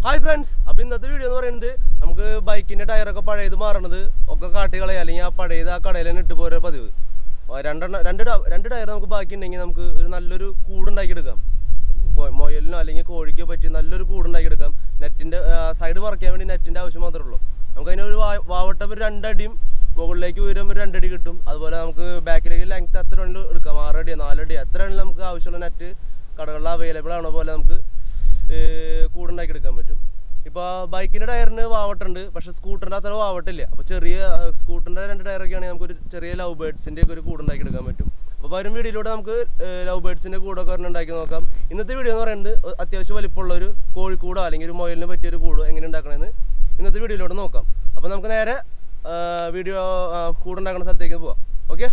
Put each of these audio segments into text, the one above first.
hi friends അപ്പോൾ ഇന്നത്തെ video എന്ന് പറയുന്നത് നമുക്ക് ബൈക്കിന്റെ ടയറൊക്കെ പഴയത് മാറണത് ഒക്കെ കാട്ടി കളയുക അല്ലെങ്കിൽ ആ പഴയത് ആ കടയിൽ തന്നെ ഇട്ട് പോരുക പതിവ് ആ രണ്ടെണ്ണ രണ്ട് ട- രണ്ട് ടയർ നമുക്ക് ബാക്കി ഉണ്ടെങ്കിൽ നമുക്ക് ഒരു നല്ലൊരു കൂടുണ്ടാക്കി എടുക്കാം കോ- മുയലിനോ അല്ലെങ്കിൽ കോഴിക്കോ പറ്റി നല്ലൊരു കൂടുണ്ടാക്കി എടുക്കാം നെറ്റിന്റെ സൈഡ് മറയ്ക്കാൻ വേണ്ടി നെറ്റിന്റെ ആവശ്യം മാത്രമേ ഉള്ളൂ നമുക്ക് അതിന് ഒരു വാ- വാവട്ടം ഒരു രണ്ടടിയും മുകളിലേക്ക് ഉയരം ഒരു രണ്ടടി കിട്ടും അതുപോലെ നമുക്ക് ബാക്കിലേക്ക് ലെങ്ത് എത്ര വേണമെങ്കിലും എടുക്കാം ആറടി നാലടി എത്ര വേണമെങ്കിലും നമുക്ക് ആവശ്യമുള്ള നെറ്റ് കടകളിൽ അവൈലബിൾ ആണോ പോലെ നമുക്ക് ഏർ കൂടുണ്ടാക്കി എടുക്കാൻ പറ്റും ഇപ്പോൾ ബൈക്കിൻ്റെ ടയറിന് വാവട്ടുണ്ട് പക്ഷെ സ്കൂട്ടറിൻ്റെ അത്ര വാവട്ടില്ല അപ്പോൾ ചെറിയ സ്കൂട്ടറിൻ്റെ രണ്ട് ടയറൊക്കെ ആണെങ്കിൽ നമുക്കൊരു ചെറിയ ലവ് ബേഡ്സിൻ്റെ ഒക്കെ ഒരു കൂടുണ്ടാക്കി എടുക്കാൻ പറ്റും അപ്പോൾ വരും വീഡിയോയിലൂടെ നമുക്ക് ലവ് ബേഡ്സിൻ്റെ കൂടൊക്കെ ഒരെണ്ണം ഉണ്ടാക്കി നോക്കാം ഇന്നത്തെ വീഡിയോ എന്ന് പറയുന്നത് ഒ- അത്യാവശ്യം വലിപ്പമുള്ള ഒരു കോഴിക്കൂടോ അല്ലെങ്കിൽ ഒരു മൊയലിന് പറ്റിയ ഒരു കൂടോ എങ്ങനെ ഉണ്ടാക്കണമെന്ന് ഇന്നത്തെ വീഡിയോയിലൂടെ നോക്കാം അപ്പോൾ നമുക്ക് നേരെ വീഡിയോ കൂടുണ്ടാക്കുന്ന സ്ഥലത്തേക്ക് പോവാം ഓക്കെ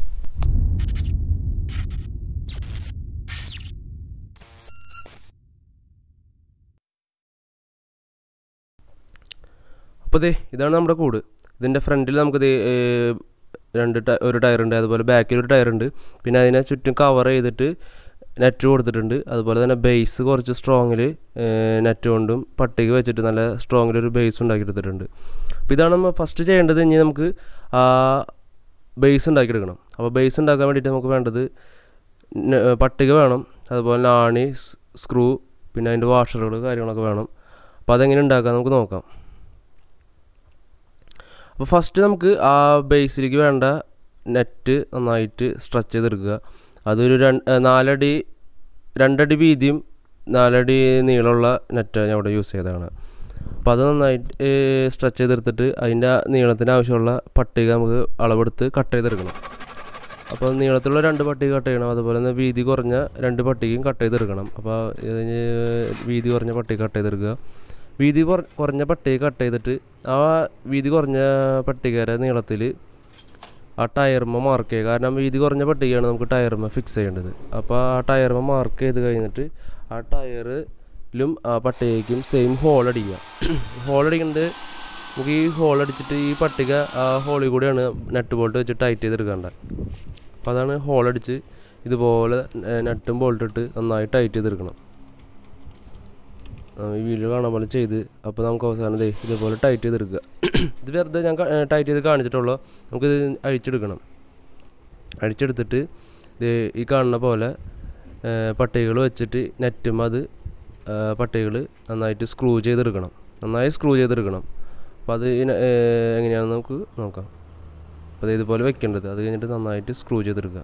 അപ്പോൾ ദേ ഇതാണ് നമ്മുടെ കൂട് ഇതിൻ്റെ ഫ്രണ്ടിൽ നമുക്ക് ദേ ഏർ, രണ്ട് ട ഒരു ടയറുണ്ട് അതുപോലെ ബാക്കിൽ ഒരു ടയറുണ്ട് പിന്നെ അതിനെ ചുറ്റും കവർ ചെയ്തിട്ട് നെറ്റ് കൊടുത്തിട്ടുണ്ട് അതുപോലെ തന്നെ ബേസ് കുറച്ച് സ്ട്രോങ്ങിൽ നെറ്റ് കൊണ്ടും പട്ടിക വെച്ചിട്ട് നല്ല സ്ട്രോങ്ങിൽ ഒരു ബേസ് ഉണ്ടാക്കി എടുത്തിട്ടുണ്ട് അപ്പോൾ ഇതാണ് നമ്മൾ ഫസ്റ്റ് ചെയ്യേണ്ടത് ഇനി നമുക്ക് ആ ബേസ് ഉണ്ടാക്കിയെടുക്കണം അപ്പോൾ ബേസ് ഉണ്ടാക്കാൻ വേണ്ടിയിട്ട് നമുക്ക് വേണ്ടത് ന- പട്ടിക വേണം അതുപോലെ ആണി സ്- സ്ക്രൂ പിന്നെ അതിൻ്റെ വാഷറുകൾ കാര്യങ്ങളൊക്കെ വേണം അപ്പോൾ അതെങ്ങനെ ഉണ്ടാക്കാം നമുക്ക് നോക്കാം അപ്പോൾ ഫസ്റ്റ് നമുക്ക് ആ ബേസിലേക്ക് വേണ്ട നെറ്റ് നന്നായിട്ട് സ്ട്രെച്ച് ചെയ്തെടുക്കുക അതൊരു രണ്ട് നാലടി രണ്ടടി വീതിയും നാലടി നീളമുള്ള നെറ്റ് ഞാൻ ഇവിടെ യൂസ് ചെയ്തതാണ് അപ്പോൾ അത് നന്നായിട്ട് സ്ട്രെച്ച് ചെയ്തെടുത്തിട്ട് അതിൻ്റെ നീളത്തിന് ആവശ്യമുള്ള പട്ടിക നമുക്ക് അളവെടുത്ത് കട്ട് ചെയ്തെടുക്കണം അപ്പോൾ നീളത്തിലുള്ള രണ്ട് പട്ടിക കട്ട് ചെയ്യണം അതുപോലെ തന്നെ വീതി കുറഞ്ഞ രണ്ട് പട്ടികയും കട്ട് ചെയ്തെടുക്കണം അപ്പോൾ ഇതിന് വീതി കുറഞ്ഞ പട്ടിക കട്ട് ചെയ്തെടുക്കുക വീതി കുറ- കുറഞ്ഞ പട്ടിക കട്ട് ചെയ്തിട്ട് ആ വീതി കുറഞ്ഞ പട്ടികയുടെ നീളത്തിൽ ആ ടയർമ മാർക്ക് ചെയ്യുക കാരണം വീതി കുറഞ്ഞ പട്ടികയാണ് നമുക്ക് ടയർമ ഫിക്സ് ചെയ്യേണ്ടത് അപ്പോൾ ആ ടയർമ മാർക്ക് ചെയ്ത് കഴിഞ്ഞിട്ട് ആ ടയറിലും ആ പട്ടികയ്ക്കും സെയിം ഹോൾ അടിക്കുക ഹോൾ അടിക്കുന്നത് നമുക്ക് ഈ ഹോൾ അടിച്ചിട്ട് ഈ പട്ടിക ആ ഹോളിൽ കൂടെയാണ് നെറ്റ് ബോൾട്ട് വെച്ച് ടൈറ്റ് ചെയ്തെടുക്കേണ്ടത് അപ്പോൾ അതാണ് ഹോൾ അടിച്ച് ഇതുപോലെ നട്ടും ബോൾട്ട് ഇട്ട് നന്നായി ടൈറ്റ് ചെയ്തെടുക്കണം ആ, ഈ വീഡിയോ കാണാൻ പോലെ ചെയ്ത് അപ്പോൾ നമുക്ക് അവസാനം ദേ ഇതുപോലെ ടൈറ്റ് ചെയ്തെടുക്കുക ഇത് വെറുതെ ഞാൻ ടൈറ്റ് ചെയ്ത് കാണിച്ചിട്ടുള്ളൂ നമുക്കിത് അഴിച്ചെടുക്കണം അഴിച്ചെടുത്തിട്ട് ദേ ഈ കാണുന്ന പോലെ പട്ടികകൾ വെച്ചിട്ട് നെറ്റും അത് പട്ടികകൾ നന്നായിട്ട് സ്ക്രൂ ചെയ്തെടുക്കണം നന്നായി സ്ക്രൂ ചെയ്തെടുക്കണം അപ്പോൾ അത് ഇന- ഏ, എങ്ങനെയാണെന്ന് നമുക്ക് നോക്കാം അപ്പോൾ ദേ ഇതുപോലെ വെക്കേണ്ടത് അത് കഴിഞ്ഞിട്ട് നന്നായിട്ട് സ്ക്രൂ ചെയ്തെടുക്കുക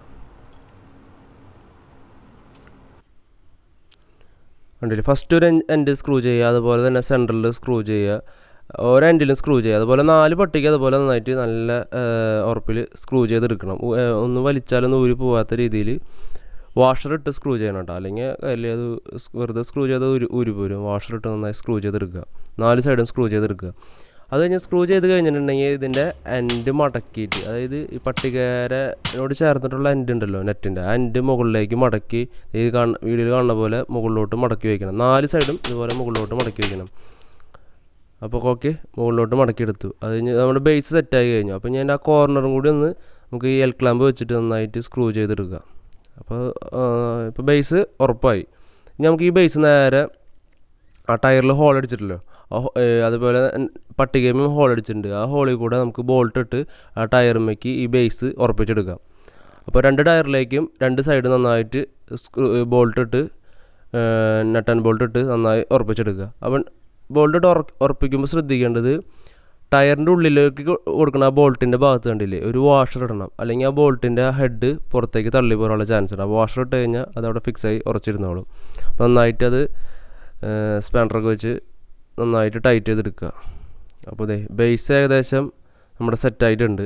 കണ്ടില്ലേ ഫസ്റ്റ് ഒരു എൻഡ് സ്ക്രൂ ചെയ്യുക അതുപോലെ തന്നെ സെൻറ്ററിൽ സ്ക്രൂ ചെയ്യുക ഓരോ എൻഡിലും സ്ക്രൂ ചെയ്യുക അതുപോലെ നാല് പട്ടിക്ക് അതുപോലെ നന്നായിട്ട് നല്ല ഉറപ്പിൽ സ്ക്രൂ ചെയ്തെടുക്കണം ഉ- ഏർ ഒന്ന് വലിച്ചാലൊന്നും ഊരി പോവാത്ത രീതിയിൽ വാഷർ ഇട്ട് സ്ക്രൂ ചെയ്യണം കേട്ടോ അല്ലെങ്കിൽ അല്ലെങ്കിൽ അത് സ് വെറുതെ സ്ക്രൂ ചെയ്ത് ഊരി ഊരി പോരും വാഷർ ഇട്ട് നന്നായി സ്ക്രൂ ചെയ്തെടുക്കുക നാല് സൈഡും സ്ക്രൂ ചെയ്തെടുക്കുക അത് കഴിഞ്ഞ് സ്ക്രൂ ചെയ്ത് കഴിഞ്ഞിട്ടുണ്ടെങ്കിൽ ഇതിൻ്റെ എൻഡ് മടക്കിയിട്ട് അതായത് ഈ പട്ടികയോട് ചേർന്നിട്ടുള്ള എൻഡ് ഉണ്ടല്ലോ നെറ്റിൻ്റെ ആ എൻഡ് മുകളിലേക്ക് മടക്കി ഈ കാണുന്ന വീഡിയോയിൽ കാണുന്ന പോലെ മുകളിലോട്ട് മടക്കി വയ്ക്കണം നാല് സൈഡും ഇതുപോലെ മുകളിലോട്ട് മടക്കി വയ്ക്കണം അപ്പോൾ ഓക്കെ മുകളിലോട്ട് മടക്കിയെടുത്തു അത് കഴിഞ്ഞ് നമ്മുടെ ബേസ് സെറ്റായി കഴിഞ്ഞു അപ്പോൾ ഞാൻ ആ കോർണറും കൂടി ഒന്ന് നമുക്ക് ഈ എൽ ക്ലാമ്പ് വെച്ചിട്ട് നന്നായിട്ട് സ്ക്രൂ ചെയ്തെടുക്കുക അപ്പോൾ ഇപ്പോൾ ബേസ് ഉറപ്പായി ഇനി നമുക്ക് ഈ ബേസ് നേരെ ആ ടയറിൽ ഹോൾ അടിച്ചിട്ടല്ലോ ആ ഹോ- ഏ, അതുപോലെ പട്ടികയും ഹോൾ അടിച്ചിട്ടുണ്ട് ആ ഹോളിൽ കൂടെ നമുക്ക് ബോൾട്ട് ഇട്ട് ആ ടയറുമ്മേക്ക് ഈ ബേസ് ഉറപ്പിച്ചെടുക്കാം അപ്പോൾ രണ്ട് ടയറിലേക്കും രണ്ട് സൈഡ് നന്നായിട്ട് സ്ക്രൂ ബോൾട്ട് ഇട്ട് നട്ട് ആൻഡ് ബോൾട്ട് ഇട്ട് നന്നായി ഉറപ്പിച്ചെടുക്കുക അപ്പം ബോൾട്ട് ഇട്ട് ഉറ- ഉറപ്പിക്കുമ്പോൾ ശ്രദ്ധിക്കേണ്ടത് ടയറിൻ്റെ ഉള്ളിലേക്ക് കൊ- കൊടുക്കുന്ന ആ ബോൾട്ടിൻ്റെ ഭാഗത്ത് കണ്ടില്ലേ ഒരു വാഷർ ഇടണം അല്ലെങ്കിൽ ആ ബോൾട്ടിൻ്റെ ആ ഹെഡ് പുറത്തേക്ക് തള്ളി പോകാനുള്ള ചാൻസ് ഉണ്ട് ആ വാഷർ ഇട്ട് കഴിഞ്ഞാൽ അത് അവിടെ ഫിക്സ് ആയി ഉറച്ചിരുന്നോളും അപ്പോൾ നന്നായിട്ട് അത് സ്പാൻഡറൊക്കെ വെച്ച് നന്നായിട്ട് ടൈറ്റ് ചെയ്തെടുക്കുക അപ്പോൾ ദേ ബേസ് ഏകദേശം നമ്മുടെ സെറ്റായിട്ടുണ്ട്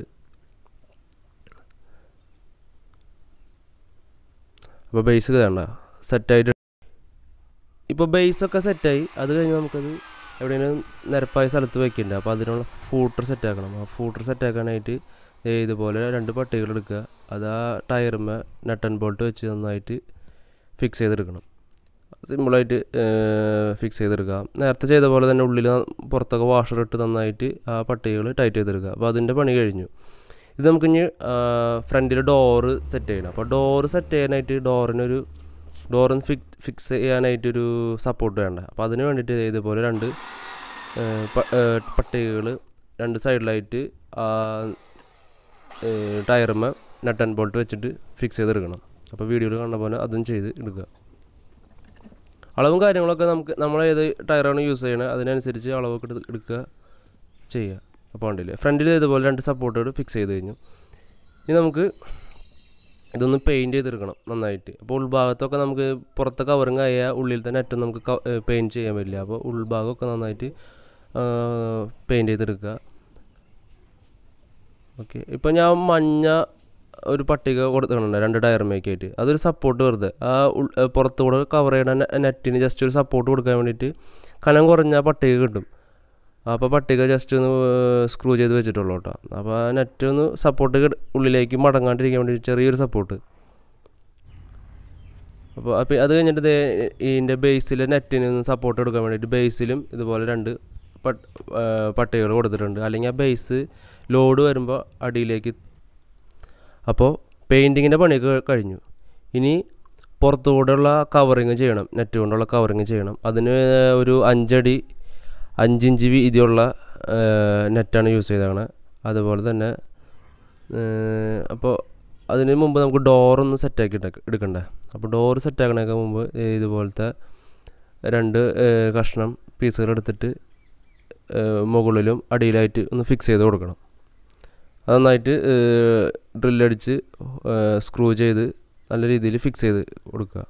അപ്പോൾ ബേസ് വേണ്ട സെറ്റായിട്ട് ഇപ്പോൾ ബേസൊക്കെ സെറ്റായി അത് കഴിഞ്ഞ് നമുക്കത് എവിടെയെങ്കിലും നിരപ്പായ സ്ഥലത്ത് വെക്കണ്ട അപ്പോൾ അതിനുള്ള ഫൂട്ടർ സെറ്റാക്കണം ആ ഫൂട്ടർ സെറ്റാക്കാനായിട്ട് ദേ ഇതുപോലെ രണ്ട് പട്ടികൾ എടുക്കുക അത് ആ ടയറുമ്മ നട്ട് ആൻഡ് ബോൾട്ട് വെച്ച് നന്നായിട്ട് ഫിക്സ് ചെയ്തെടുക്കണം സിമ്പിളായിട്ട് ഫിക്സ് ചെയ്തെടുക്കുക നേരത്തെ ചെയ്ത പോലെ തന്നെ ഉള്ളിൽ പുറത്തൊക്കെ വാഷർ ഇട്ട് നന്നായിട്ട് ആ പട്ടികകൾ ടൈറ്റ് ചെയ്തെടുക്കുക അപ്പോൾ അതിൻ്റെ പണി കഴിഞ്ഞു ഇത് നമുക്കിനി ഫ്രണ്ടിൽ ഡോറ് സെറ്റ് ചെയ്യണം അപ്പോൾ ഡോറ് സെറ്റ് ചെയ്യാനായിട്ട് ഡോറിനൊരു ഡോറിന് ഫിക് ഫിക്സ് ചെയ്യാനായിട്ടൊരു സപ്പോർട്ട് വേണ്ട അപ്പോൾ അതിന് വേണ്ടിയിട്ട് ദേ ഇതുപോലെ രണ്ട് പട്ടികകൾ രണ്ട് സൈഡിലായിട്ട് ആ ടയറുമ്മ നട്ട് ആൻഡ് ബോൾട്ട് വെച്ചിട്ട് ഫിക്സ് ചെയ്തെടുക്കണം അപ്പോൾ വീഡിയോയിൽ കാണുന്ന പോലെ അതും ചെയ്ത് എടുക്കുക അളവും കാര്യങ്ങളൊക്കെ നമുക്ക് നമ്മൾ ഏത് ടയറാണ് യൂസ് ചെയ്യണത് അതിനനുസരിച്ച് അളവൊക്കെ എടുത്ത് എടുക്കുക ചെയ്യുക അപ്പോൾ കണ്ടില്ലേ ഫ്രണ്ടിൽ ഇതുപോലെ രണ്ട് സപ്പോർട്ടുകൾ ഫിക്സ് ചെയ്ത് കഴിഞ്ഞു ഇനി നമുക്ക് ഇതൊന്ന് പെയിൻറ്റ് ചെയ്തെടുക്കണം നന്നായിട്ട് അപ്പോൾ ഉൾഭാഗത്തൊക്കെ നമുക്ക് പുറത്തെ കവറിങ് ആയ ഉള്ളിലത്തെ നെറ്റ് നമുക്ക് പെയിൻറ്റ് ചെയ്യാൻ പറ്റില്ല അപ്പോൾ ഉൾഭാഗമൊക്കെ നന്നായിട്ട് പെയിൻറ്റ് ചെയ്തെടുക്കുക ഓക്കെ ഇപ്പോൾ ഞാൻ മഞ്ഞ ഒരു പട്ടിക കൊടുത്തിട്ടുണ്ട് രണ്ട് ടയറുമേക്കായിട്ട് അതൊരു സപ്പോർട്ട് വെറുതെ ആ ഉൾ പുറത്തുകൂടെ കവർ ചെയ്യണ നെറ്റിന് ജസ്റ്റ് ഒരു സപ്പോർട്ട് കൊടുക്കാൻ വേണ്ടിയിട്ട് കനം കുറഞ്ഞ പട്ടിക കിട്ടും അപ്പോൾ പട്ടിക ജസ്റ്റ് ഒന്ന് സ്ക്രൂ ചെയ്ത് വെച്ചിട്ടുള്ളൂ കേട്ടോ അപ്പോൾ ആ നെറ്റ് ഒന്ന് സപ്പോർട്ട് ഉള്ളിലേക്ക് മടങ്ങാണ്ടിരിക്കാൻ വേണ്ടി ചെറിയൊരു സപ്പോർട്ട് അപ്പോൾ അപ്പോൾ അത് കഴിഞ്ഞിട്ട് ദേ ഇതിൻ്റെ ബേസിൽ നെറ്റിന് ഒന്ന് സപ്പോർട്ട് കൊടുക്കാൻ വേണ്ടിയിട്ട് ബേസിലും ഇതുപോലെ രണ്ട് പട്ടികകൾ കൊടുത്തിട്ടുണ്ട് അല്ലെങ്കിൽ ആ ബേസ് ലോഡ് വരുമ്പോൾ അടിയിലേക്ക് അപ്പോൾ പെയിൻറ്റിങ്ങിൻ്റെ പണിയൊക്കെ കഴിഞ്ഞു ഇനി പുറത്തുകൂടെയുള്ള കവറിങ് ചെയ്യണം നെറ്റ് കൊണ്ടുള്ള കവറിങ് ചെയ്യണം അതിന് ഒരു അഞ്ചടി അഞ്ചിഞ്ച് വീതിയുള്ള നെറ്റാണ് യൂസ് ചെയ്തേക്കണത് അതുപോലെ തന്നെ അപ്പോൾ അതിന് മുമ്പ് നമുക്ക് ഡോറൊന്ന് സെറ്റാക്കി എടുക്കണ്ടേ അപ്പോൾ ഡോർ സെറ്റാക്കണേക്ക് മുമ്പ് ഇതുപോലത്തെ രണ്ട് കഷ്ണം പീസുകൾ എടുത്തിട്ട് മുകളിലും അടിയിലായിട്ട് ഒന്ന് ഫിക്സ് ചെയ്ത് കൊടുക്കണം അത് നന്നായിട്ട് ഡ്രില്ലടിച്ച് സ്ക്രൂ ചെയ്ത് നല്ല രീതിയിൽ ഫിക്സ് ചെയ്ത് കൊടുക്കുക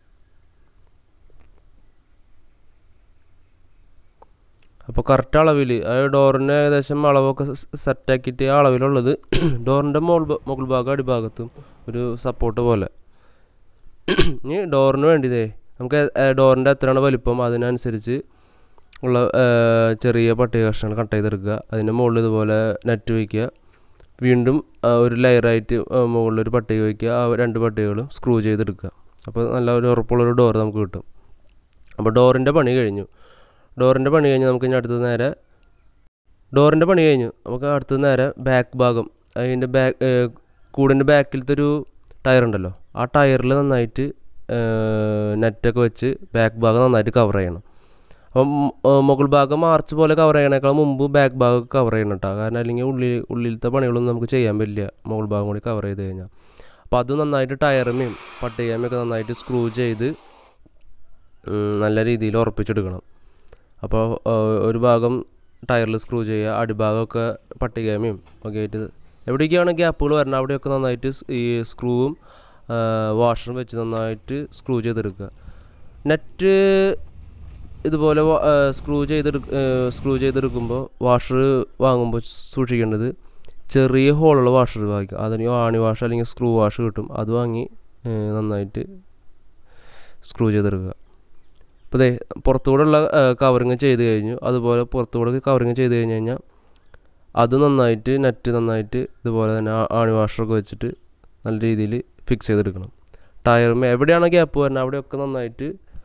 അപ്പോൾ കറക്റ്റ് അളവിൽ ആ ഡോറിന് ഏകദേശം അളവൊക്കെ സെറ്റാക്കിയിട്ട് ആ അളവിലുള്ളത് ഡോറിൻ്റെ മുകൾ മുകൾ ഭാഗം അടിഭാഗത്തും ഒരു സപ്പോർട്ട് പോലെ ഇനി ഡോറിന് വേണ്ടിയതേ നമുക്ക് ഡോറിൻ്റെ എത്രയാണ് വലിപ്പം അതിനനുസരിച്ച് ഉള്ള ചെറിയ പട്ടിക കഷ്ണങ്ങൾ കട്ട് ചെയ്തെടുക്കുക അതിൻ്റെ മുകളിൽ ഇതുപോലെ നെറ്റ് വയ്ക്കുക വീണ്ടും ഒരു ലെയറായിട്ട് മുകളിൽ ഒരു പട്ടിക വയ്ക്കുക ആ രണ്ട് പട്ടികകളും സ്ക്രൂ ചെയ്തെടുക്കുക അപ്പോൾ നല്ല ഒരു ഉറപ്പുള്ളൊരു ഡോർ നമുക്ക് കിട്ടും അപ്പോൾ ഡോറിൻ്റെ പണി കഴിഞ്ഞു ഡോറിൻ്റെ പണി കഴിഞ്ഞ് നമുക്ക് ഇനി അടുത്തത് നേരെ ഡോറിൻ്റെ പണി കഴിഞ്ഞു നമുക്ക് അടുത്തത് നേരെ ബാക്ക് ഭാഗം അതിൻ്റെ ബാക്ക് കൂടിൻ്റെ ബാക്കിലത്തെ ഒരു ടയർ ഉണ്ടല്ലോ ആ ടയറിൽ നന്നായിട്ട് നെറ്റൊക്കെ വെച്ച് ബാക്ക് ഭാഗം നന്നായിട്ട് കവർ ചെയ്യണം അപ്പം മുകൾ ഭാഗം മാർച്ച് പോലെ കവർ ചെയ്യണേക്കാൾ മുമ്പ് ബാക്ക് ഭാഗം കവർ ചെയ്യണം കേട്ടോ കാരണം അല്ലെങ്കിൽ ഉള്ളിൽ ഉള്ളിലത്തെ പണികളൊന്നും നമുക്ക് ചെയ്യാൻ പറ്റില്ല മുകൾ ഭാഗം കൂടി കവർ ചെയ്ത് കഴിഞ്ഞാൽ അപ്പോൾ അത് നന്നായിട്ട് ടയറുമേയും പട്ടികമേയും ഒക്കെ നന്നായിട്ട് സ്ക്രൂ ചെയ്ത് നല്ല രീതിയിൽ ഉറപ്പിച്ചെടുക്കണം അപ്പോൾ ഒരു ഭാഗം ടയറിൽ സ്ക്രൂ ചെയ്യുക അടിഭാഗമൊക്കെ പട്ടികമേയും ഒക്കെ ആയിട്ട് എവിടേക്കാണ് ഗ്യാപ്പുകൾ വരുന്നത് അവിടെയൊക്കെ നന്നായിട്ട് ഈ സ്ക്രൂവും വാഷറും വെച്ച് നന്നായിട്ട് സ്ക്രൂ ചെയ്തെടുക്കുക നെറ്റ് ഇതുപോലെ സ്ക്രൂ ചെയ്തെടു സ്ക്രൂ ചെയ്തെടുക്കുമ്പോൾ വാഷർ വാങ്ങുമ്പോൾ സൂക്ഷിക്കേണ്ടത് ചെറിയ ഹോളുള്ള വാഷർ വാങ്ങിക്കുക അതിന് ആണി വാഷ് അല്ലെങ്കിൽ സ്ക്രൂ വാഷ് കിട്ടും അത് വാങ്ങി നന്നായിട്ട് സ്ക്രൂ ചെയ്തെടുക്കുക ഇപ്പോൾ ദേ പുറത്തുകൂടെയുള്ള കവറിങ് ചെയ്ത് കഴിഞ്ഞു അതുപോലെ പുറത്തുകൂടെ കവറിങ് ചെയ്ത് കഴിഞ്ഞ് കഴിഞ്ഞാൽ അത് നന്നായിട്ട് നെറ്റ് നന്നായിട്ട് ഇതുപോലെ തന്നെ ആണി വാഷറൊക്കെ വെച്ചിട്ട് നല്ല രീതിയിൽ ഫിക്സ് ചെയ്തെടുക്കണം ടയറും എവിടെയാണോ ഗ്യാപ്പ് വരുന്നത് അവിടെയൊക്കെ നന്നായിട്ട്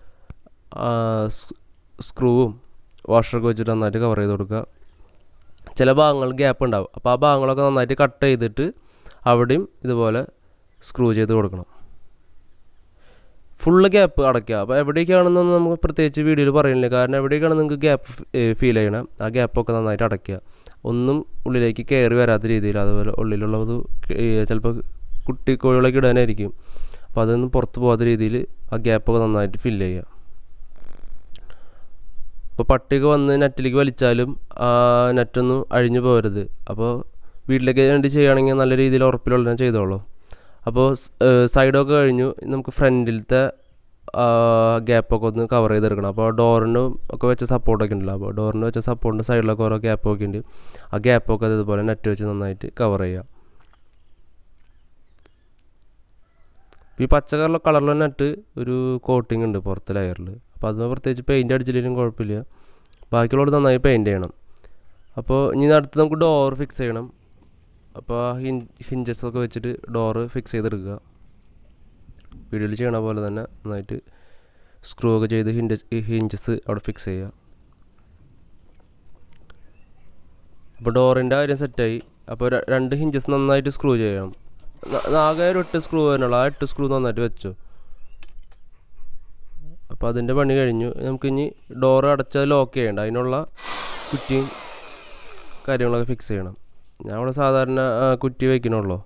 സ്ക്രൂവും വാഷറൊക്കെ വെച്ചിട്ട് നന്നായിട്ട് കവർ ചെയ്ത് കൊടുക്കുക ചില ഭാഗങ്ങൾ ഗ്യാപ്പ് ഉണ്ടാവും അപ്പോൾ ആ ഭാഗങ്ങളൊക്കെ നന്നായിട്ട് കട്ട് ചെയ്തിട്ട് അവിടെയും ഇതുപോലെ സ്ക്രൂ ചെയ്ത് കൊടുക്കണം ഫുള്ള് ഗ്യാപ്പ് അടയ്ക്കുക അപ്പോൾ എവിടേക്കാണെന്നൊന്നും നമുക്ക് പ്രത്യേകിച്ച് വീഡിയോയിൽ പറയുന്നില്ല കാരണം എവിടേക്കാണ് നിങ്ങൾക്ക് ഗ്യാപ്പ് ഫീൽ ചെയ്യണം ആ ഗ്യാപ്പൊക്കെ നന്നായിട്ട് അടയ്ക്കുക ഒന്നും ഉള്ളിലേക്ക് കയറി വരാത്ത രീതിയിൽ അതുപോലെ ഉള്ളിലുള്ളത് ചിലപ്പോൾ കുട്ടി കോഴികളൊക്കെ ഇടാനായിരിക്കും അപ്പോൾ അതൊന്നും പുറത്ത് പോകാത്ത രീതിയിൽ ആ ഗ്യാപ്പൊക്കെ നന്നായിട്ട് ഫില്ല് ചെയ്യുക ഇപ്പോൾ പട്ടിക വന്ന് നെറ്റിലേക്ക് വലിച്ചാലും ആ നെറ്റൊന്നും അഴിഞ്ഞു പോകരുത് അപ്പോൾ വീട്ടിലേക്ക് വേണ്ടി ചെയ്യുകയാണെങ്കിൽ നല്ല രീതിയിൽ ഉറപ്പിലുള്ള ചെയ്തോളൂ അപ്പോൾ സൈഡൊക്കെ കഴിഞ്ഞു നമുക്ക് ഫ്രണ്ടിലത്തെ ഗ്യാപ്പൊക്കെ ഒന്ന് കവർ ചെയ്തെടുക്കണം അപ്പോൾ ഡോറിന് ഒക്കെ വെച്ച സപ്പോർട്ടൊക്കെ ഉണ്ടല്ലോ അപ്പോൾ ഡോറിന് വെച്ച സപ്പോർട്ടിൻ്റെ സൈഡിലൊക്കെ ഓരോ ഗ്യാപ്പൊക്കെ ഉണ്ട് ആ ഗ്യാപ്പൊക്കെ ഇതുപോലെ നെറ്റ് വെച്ച് നന്നായിട്ട് കവർ ചെയ്യുക ഈ പച്ച കളർ കളറിലെ നെറ്റ് ഒരു കോട്ടിംഗ് ഉണ്ട് പുറത്തെ ലെയറിൽ അപ്പോൾ അത് പ്രത്യേകിച്ച് പെയിൻറ്റ് അടിച്ചില്ലെങ്കിലും കുഴപ്പമില്ല ബാക്കിയുള്ളത് നന്നായി പെയിൻറ്റ് ചെയ്യണം അപ്പോൾ ഇനി അടുത്ത് നമുക്ക് ഡോർ ഫിക്സ് ചെയ്യണം അപ്പോൾ ഹിൻ ഹിഞ്ചസ് ഒക്കെ വെച്ചിട്ട് ഡോറ് ഫിക്സ് ചെയ്തെടുക്കുക വീഡിയോയിൽ ചെയ്യണ പോലെ തന്നെ നന്നായിട്ട് സ്ക്രൂ ഒക്കെ ചെയ്ത് ഹിൻഡ ഹിഞ്ചസ് അവിടെ ഫിക്സ് ചെയ്യുക അപ്പോൾ ഡോറിൻ്റെ കാര്യം സെറ്റായി അപ്പോൾ രണ്ട് ഹിഞ്ചസ് നന്നായിട്ട് സ്ക്രൂ ചെയ്യണം ആകെ ഒരു എട്ട് സ്ക്രൂ വരണുള്ളൂ ആ എട്ട് സ്ക്രൂ നന്നായിട്ട് വെച്ചു അപ്പോൾ അതിൻ്റെ പണി കഴിഞ്ഞു നമുക്കിനി ഡോർ അടച്ചത് ലോക്ക് ചെയ്യണ്ട അതിനുള്ള കുറ്റിയും കാര്യങ്ങളൊക്കെ ഫിക്സ് ചെയ്യണം ഞാൻ ഇവിടെ സാധാരണ ആ, കുറ്റി വയ്ക്കണുള്ളൂ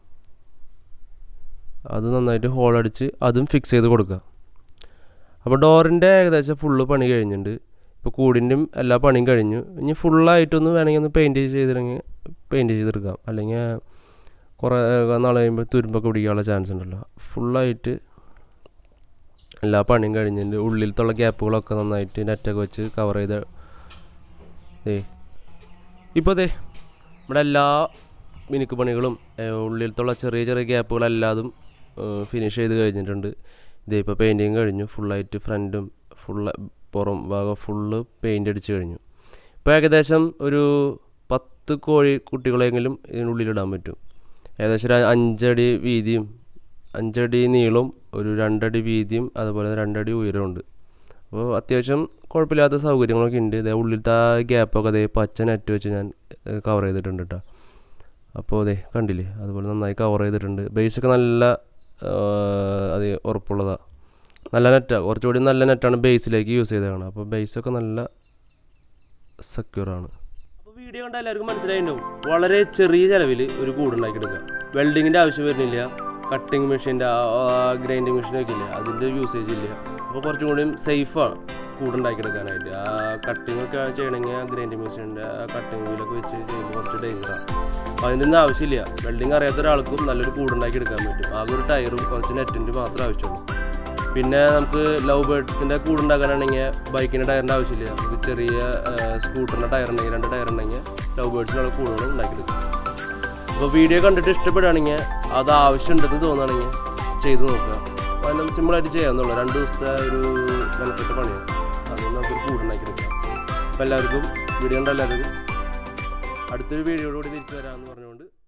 അത് നന്നായിട്ട് ഹോൾ അടിച്ച് അതും ഫിക്സ് ചെയ്ത് കൊടുക്കുക അപ്പോൾ ഡോറിൻ്റെ ഏകദേശം ഫുള്ള് പണി കഴിഞ്ഞിട്ടുണ്ട് ഇപ്പോൾ കൂടിൻ്റെയും എല്ലാ പണിയും കഴിഞ്ഞു ഇനി ഫുള്ളായിട്ടൊന്ന് വേണമെങ്കിൽ ഒന്ന് പെയിൻറ്റ് ചെയ്തില്ലെങ്കിൽ പെയിൻറ്റ് ചെയ്തെടുക്കാം അല്ലെങ്കിൽ കുറേ നാൾ കഴിയുമ്പോൾ തുരുമ്പൊക്കെ പിടിക്കാനുള്ള ചാൻസ് ഉണ്ടല്ലോ ഫുള്ളായിട്ട് എല്ലാ പണിയും കഴിഞ്ഞിട്ടുണ്ട് ഉള്ളിലത്തുള്ള ഗ്യാപ്പുകളൊക്കെ നന്നായിട്ട് നെറ്റൊക്കെ വെച്ച് കവർ ചെയ്ത് ദേ ഇപ്പോൾ ദേ നമ്മുടെ എല്ലാ മിനുക്ക് പണികളും ഏർ ഉള്ളിലത്തുള്ള ചെറിയ ചെറിയ ഗ്യാപ്പുകളെല്ലാതും ഫിനിഷ് ചെയ്ത് കഴിഞ്ഞിട്ടുണ്ട് ഇതേ ഇപ്പോൾ പെയിൻറ്റിങ് കഴിഞ്ഞു ഫുള്ളായിട്ട് ഫ്രണ്ടും ഫുള്ള് പുറം ഭാഗം ഫുള്ള് പെയിൻ്റ് അടിച്ച് കഴിഞ്ഞു ഇപ്പോൾ ഏകദേശം ഒരു പത്ത് കോഴി കുട്ടികളെങ്കിലും ഇതിനുള്ളിലിടാൻ പറ്റും ഏകദേശം ഒരു അഞ്ചടി വീതിയും അഞ്ചടി നീളവും ഒരു രണ്ടടി വീതിയും അതുപോലെ രണ്ടടി ഉയരമുണ്ട് അപ്പോൾ അത്യാവശ്യം കുഴപ്പമില്ലാത്ത സൗകര്യങ്ങളൊക്കെ ഉണ്ട് ഇതേ ഉള്ളിലത്തെ ആ ഗ്യാപ്പൊക്കെ അതേ പച്ച നെറ്റ് വെച്ച് ഞാൻ കവർ ചെയ്തിട്ടുണ്ട് കേട്ടോ അപ്പോൾ അതെ കണ്ടില്ലേ അതുപോലെ നന്നായി കവർ ചെയ്തിട്ടുണ്ട് ബേസൊക്കെ നല്ല അത് ഉറപ്പുള്ളതാണ് നല്ല നെറ്റാണ് കുറച്ചുകൂടി നല്ല നെറ്റാണ് ബേസിലേക്ക് യൂസ് ചെയ്തതാണ് അപ്പോൾ ബേസൊക്കെ നല്ല സെക്യൂറാണ് അപ്പോൾ വീഡിയോ കണ്ട എല്ലാവർക്കും മനസ്സിലായിട്ടുണ്ടാവും വളരെ ചെറിയ ചിലവിൽ ഒരു കൂടുണ്ടാക്കി എടുക്കുക വെൽഡിങ്ങിൻ്റെ ആവശ്യം വരുന്നില്ല കട്ടിങ് മെഷീൻ്റെ ഗ്രൈൻഡിങ് മെഷീനൊക്കെ ഇല്ല അതിൻ്റെ യൂസേജ് ഇല്ല അപ്പോൾ കുറച്ചും കൂടിയും സേഫാണ് കൂടുണ്ടാക്കിയെടുക്കാനായിട്ട് ആ കട്ടിംഗ് ഒക്കെ ചെയ്യണമെങ്കിൽ ആ ഗ്രൈൻഡിങ് മെഷീൻ്റെ ആ കട്ടിങ് വീലൊക്കെ വെച്ച് ചെയ്യുമ്പോൾ കുറച്ച് ഡേഞ്ചറാണ് അപ്പോൾ അതിൻ്റെ ഒന്നും ആവശ്യമില്ല വെൽഡിങ് അറിയാത്ത ഒരാൾക്കും നല്ലൊരു കൂടുണ്ടാക്കി എടുക്കാൻ പറ്റും ആകെ ഒരു ടയറും കുറച്ച് നെറ്റിൻ്റെ മാത്രമേ ആവശ്യമുള്ളൂ പിന്നെ നമുക്ക് ലവ് ബേർഡ്സിൻ്റെ കൂടുണ്ടാക്കാനാണെങ്കിൽ ബൈക്കിൻ്റെ ടയറിൻ്റെ ആവശ്യമില്ല നമുക്ക് ചെറിയ സ്കൂട്ടറിൻ്റെ ടയർ ഉണ്ടെങ്കിൽ രണ്ട് ടയർ ഉണ്ടെങ്കിൽ ലവ് ബേർഡ്സിനുള്ള കൂടുകൾ ഉണ്ടാക്കിയെടുക്കും അപ്പോൾ വീഡിയോ കണ്ടിട്ട് ഇഷ്ടപ്പെടുകയാണെങ്കിൽ അത് ആവശ്യമുണ്ടെന്ന് തോന്നുകയാണെങ്കിൽ ചെയ്ത് നോക്കുക കാരണം സിമ്പിളായിട്ട് ചെയ്യാമെന്നുള്ളൂ രണ്ട് ദിവസത്തെ ഒരു മെനക്കെട്ട പണിയാണ് അതുകൊണ്ട് നമുക്കൊരു കൂടുണ്ടാക്കിയെടുക്കാം അപ്പോൾ എല്ലാവർക്കും വീഡിയോ കണ്ട എല്ലാവർക്കും അടുത്തൊരു വീഡിയോയോടുകൂടി തിരിച്ചു വരാമെന്ന് പറഞ്ഞുകൊണ്ട്